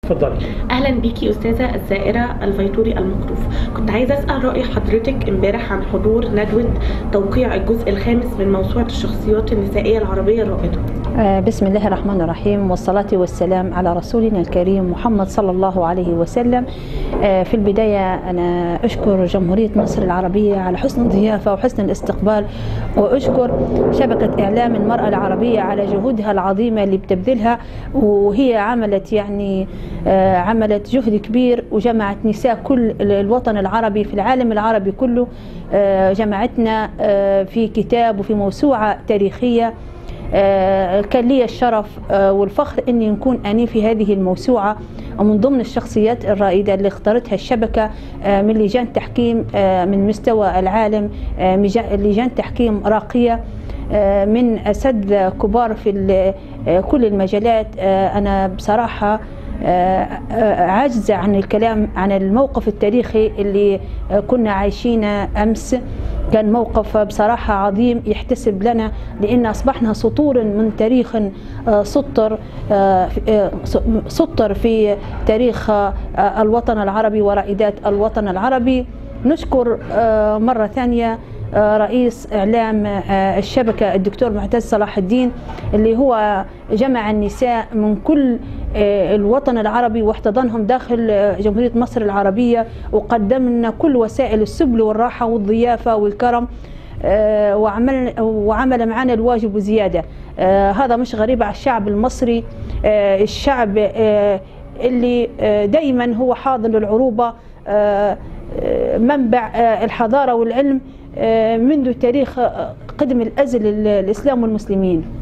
اتفضلي اهلا بيكي استاذه الزائره الفيتوري المخروف كنت عايزه اسال راي حضرتك امبارح عن حضور ندوه توقيع الجزء الخامس من موسوعه الشخصيات النسائيه العربيه الرائده آه، بسم الله الرحمن الرحيم والصلاة والسلام على رسولنا الكريم محمد صلى الله عليه وسلم آه، في البداية أنا أشكر جمهورية مصر العربية على حسن الضيافة وحسن الاستقبال وأشكر شبكة إعلام المرأة العربية على جهودها العظيمة اللي بتبذلها وهي عملت يعني آه، عملت جهد كبير وجمعت نساء كل الوطن العربي في العالم العربي كله آه، جمعتنا آه، في كتاب وفي موسوعة تاريخية آه، كان لي الشرف آه، والفخر اني نكون اني في هذه الموسوعه ومن ضمن الشخصيات الرائده اللي اختارتها الشبكه آه، من لجان تحكيم آه، من مستوى العالم آه، مجا- لجان تحكيم راقيه آه، من اساتذه كبار في ال- آه، كل المجالات آه، انا بصراحه آه، آه، عاجزه عن الكلام عن الموقف التاريخي اللي آه، كنا عايشينه امس كان موقف بصراحة عظيم يحتسب لنا لأن أصبحنا سطور من تاريخ آه، سطر آه، آه، سطر في تاريخ آه، الوطن العربي ورائدات الوطن العربي نشكر آه، مرة ثانية آه، رئيس إعلام آه، الشبكة الدكتور معتز صلاح الدين اللي هو جمع النساء من كل آه، الوطن العربي واحتضنهم داخل آه، جمهورية مصر العربية وقدم لنا كل وسائل السبل والراحة والضيافة والكرم آه، وعمل وعمل معنا الواجب وزيادة آه، هذا مش غريب على الشعب المصري آه، الشعب آه، اللي آه، دايما هو حاضن العروبة آه، آه، منبع آه، الحضارة والعلم آه، منذ تاريخ آه، قدم الأزل ال- الإسلام والمسلمين